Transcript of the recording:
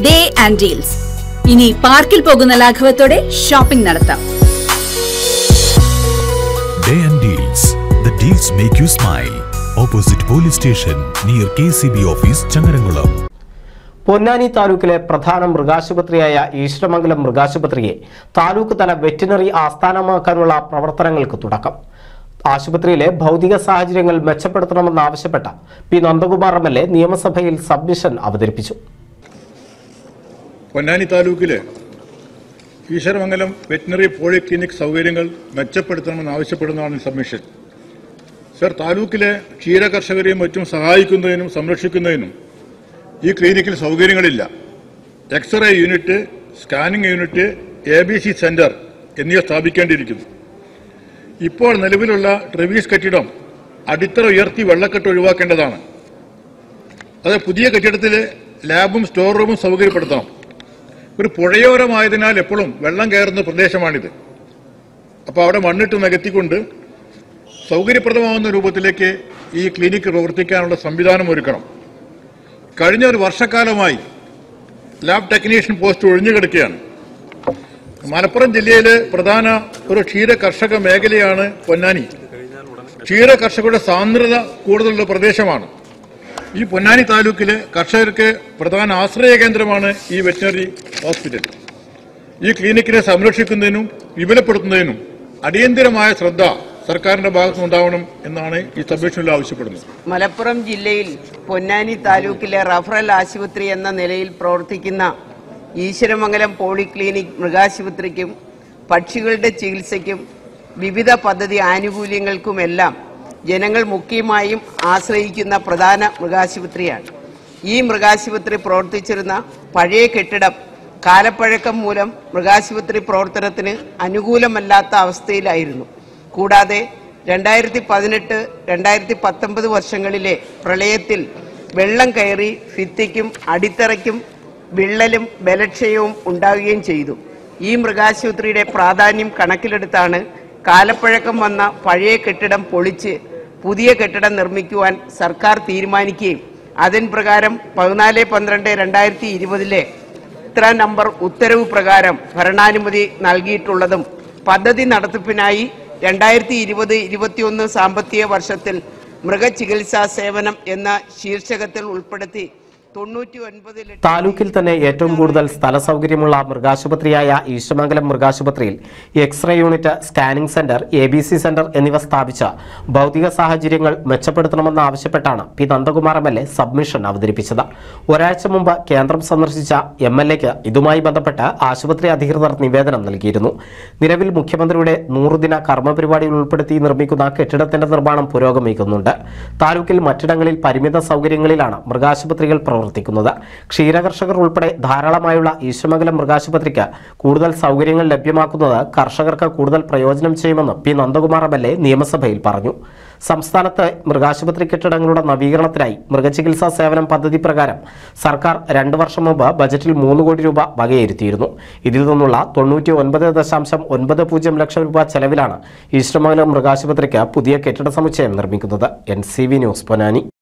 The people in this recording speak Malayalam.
ഡേ ആൻഡ് ഡീൽസ് ഇനി പാർക്കിൽ പോകുന്ന ലാഘവത്തോടെ ഷോപ്പിംഗ് നടത്താം Day and Deals. The deals make you smile. Opposite police station near KCB office, Changarangulam. Ponnani താലൂക്കിലെ പ്രധാന മൃഗാശുപത്രിയായ ഈശ്വരമംഗലം മൃഗാശുപത്രിയെ താലൂക്ക് തല വെറ്റിനറി ആസ്ഥാനമാക്കാനുള്ള പ്രവർത്തനങ്ങൾക്ക് തുടക്കം ആശുപത്രിയിലെ ഭൗതിക സാഹചര്യങ്ങൾ മെച്ചപ്പെടുത്തണമെന്നാവശ്യപ്പെട്ട P Nandakumar M L A നിയമസഭയിൽ സബ്മിഷൻ അവതരിപ്പിച്ചു പൊന്നാനി താലൂക്കിലെ ഈശ്വരമംഗലം വെറ്റിനറി പോളിക്ലിനിക് സൗകര്യങ്ങൾ മെച്ചപ്പെടുത്തണമെന്ന് ആവശ്യപ്പെടുന്നതാണ് ഈ സബ്മിഷൻ സർ താലൂക്കിലെ ക്ഷീര കർഷകരെയും മറ്റും സഹായിക്കുന്നതിനും സംരക്ഷിക്കുന്നതിനും ഈ ക്ലിനിക്കിൽ സൗകര്യങ്ങളില്ല x ray unit scanning unit A B C centre എന്നിവ സ്ഥാപിക്കേണ്ടിയിരിക്കുന്നു ഇപ്പോൾ നിലവിലുള്ള ട്രെവീസ് കെട്ടിടം അടിത്തറ ഉയർത്തി വെള്ളക്കെട്ട് ഒഴിവാക്കേണ്ടതാണ് അത് പുതിയ കെട്ടിടത്തിൽ ലാബും സ്റ്റോർ റൂമും സൗകര്യപ്പെടുത്തണം ഒരു പുഴയോരമായതിനാൽ എപ്പോഴും വെള്ളം കയറുന്ന പ്രദേശമാണിത് അപ്പോൾ അവിടെ മണ്ണിട്ട് നികത്തിക്കൊണ്ട് സൗകര്യപ്രദമാവുന്ന രൂപത്തിലേക്ക് ഈ ക്ലിനിക്ക് പ്രവർത്തിക്കാനുള്ള സംവിധാനം ഒരുക്കണം കഴിഞ്ഞ ഒരു വർഷക്കാലമായി ലാബ് ടെക്നീഷ്യൻ പോസ്റ്റ് ഒഴിഞ്ഞുകിടക്കുകയാണ് മലപ്പുറം ജില്ലയിലെ പ്രധാന ഒരു ക്ഷീര കർഷക മേഖലയാണ് പൊന്നാനി ക്ഷീര കർഷകരുടെ സാന്ദ്രത കൂടുതലുള്ള പ്രദേശമാണ് ഈ പൊന്നാനി താലൂക്കിലെ കർഷകർക്ക് പ്രധാന ആശ്രയ കേന്ദ്രമാണ് ഈ വെറ്റിനറി ഹോസ്പിറ്റൽ ഈ ക്ലിനിക്കിനെ സംരക്ഷിക്കുന്നതിനും വിപുലപ്പെടുത്തുന്നതിനും അടിയന്തിരമായ ശ്രദ്ധ സർക്കാരിന്റെ ഭാഗത്തുനിന്നുണ്ടാവണം എന്നാണ് ഈ സബ്മിഷനിൽ ആവശ്യപ്പെടുന്നത് മലപ്പുറം ജില്ലയിൽ പൊന്നാനി താലൂക്കിലെ റഫറൽ ആശുപത്രി എന്ന നിലയിൽ പ്രവർത്തിക്കുന്ന ഈശ്വരമംഗലം പോളിക്ലിനിക് മൃഗാശുപത്രിക്കും പക്ഷികളുടെ ചികിത്സയ്ക്കും വിവിധ പദ്ധതി ആനുകൂല്യങ്ങൾക്കുമെല്ലാം ജനങ്ങൾ മുഖ്യമായും ആശ്രയിക്കുന്ന പ്രധാന മൃഗാശുപത്രിയാണ് ഈ മൃഗാശുപത്രി പ്രവർത്തിച്ചിരുന്ന പഴയ കെട്ടിടം കാലപ്പഴക്കം മൂലം മൃഗാശുപത്രി പ്രവർത്തനത്തിന് അനുകൂലമല്ലാത്ത അവസ്ഥയിലായിരുന്നു കൂടാതെ രണ്ടായിരത്തി പതിനെട്ട് രണ്ടായിരത്തി പത്തൊമ്പത് വർഷങ്ങളിലെ പ്രളയത്തിൽ വെള്ളം കയറി ഭിത്തിക്കും അടിത്തറയ്ക്കും വിള്ളലും ബലക്ഷയവും ഉണ്ടാവുകയും ചെയ്തു ഈ മൃഗാശുപത്രിയുടെ പ്രാധാന്യം കണക്കിലെടുത്താണ് കാലപ്പഴക്കം വന്ന പഴയ കെട്ടിടം പൊളിച്ച് പുതിയ കെട്ടിടം നിർമ്മിക്കുവാൻ സർക്കാർ തീരുമാനിക്കുകയും അതിൻ പ്രകാരം പതിനാല് പന്ത്രണ്ട് രണ്ടായിരത്തി ഇരുപതിലെ ഇത്ര നമ്പർ ഉത്തരവ് പ്രകാരം ഭരണാനുമതി നൽകിയിട്ടുള്ളതും പദ്ധതി നടത്തിപ്പിനായി രണ്ടായിരത്തി ഇരുപത് ഇരുപത്തിയൊന്ന് സാമ്പത്തിക വർഷത്തിൽ മൃഗചികിത്സാ സേവനം എന്ന ശീർഷകത്തിൽ ഉൾപ്പെടുത്തി തൊണ്ണൂറ്റി ഒൻപത് ലക്ഷം താലൂക്കിൽ തന്നെ ഏറ്റവും കൂടുതൽ സ്ഥല സൗകര്യമുള്ള മൃഗാശുപത്രിയായ ഈശ്വമംഗലം മൃഗാശുപത്രിയിൽ x ray unit scanning centre A B C centre എന്നിവ സ്ഥാപിച്ച ഭൗതിക സാഹചര്യങ്ങൾ മെച്ചപ്പെടുത്തണമെന്ന് ആവശ്യപ്പെട്ടാണ് P Nandakumar M L A submission അവതരിപ്പിച്ചത് ഒരാഴ്ച മുമ്പ് കേന്ദ്രം സന്ദർശിച്ച എം എൽ എക്ക് ഇതുമായി ബന്ധപ്പെട്ട് ആശുപത്രി അധികൃതർ നിവേദനം നൽകിയിരുന്നു നിലവിൽ മുഖ്യമന്ത്രിയുടെ നൂറുദിന കർമ്മ പരിപാടിയിൽ ഉൾപ്പെടുത്തി നിർമ്മിക്കുന്ന കെട്ടിടത്തിന്റെ നിർമ്മാണം പുരോഗമിക്കുന്നുണ്ട് താലൂക്കിൽ മറ്റിടങ്ങളിൽ പരിമിത സൗകര്യങ്ങളിലാണ് മൃഗാശുപത്രികൾ പ്രവർത്തിക്കുന്നത് ക്ഷീരകർഷകർ ഉൾപ്പെടെ ധാരാളമായുള്ള ഈശ്വമംഗലം മൃഗാശുപത്രിക്ക് കൂടുതൽ സൗകര്യങ്ങൾ ലഭ്യമാക്കുന്നത് കർഷകർക്ക് കൂടുതൽ പ്രയോജനം ചെയ്യുമെന്ന് P Nandakumar M L A നിയമസഭയിൽ പറഞ്ഞു സംസ്ഥാനത്ത് മൃഗാശുപത്രി കെട്ടിടങ്ങളുടെ നവീകരണത്തിനായി മൃഗചികിത്സാ സേവനം പദ്ധതി പ്രകാരം സർക്കാർ രണ്ട് വർഷം മുമ്പ് ബജറ്റിൽ മൂന്ന് കോടി രൂപ വകയിരുത്തിയിരുന്നു ഇതിൽ നിന്നുള്ള തൊണ്ണൂറ്റി ഒൻപത് ദശാംശം ഒൻപത് പൂജ്യം ലക്ഷം രൂപ ചെലവിലാണ് ഈശ്വരമംഗലം മൃഗാശുപത്രിക്ക് പുതിയ കെട്ടിട സമുച്ചയം നിർമ്മിക്കുന്നത് N C V news Ponnani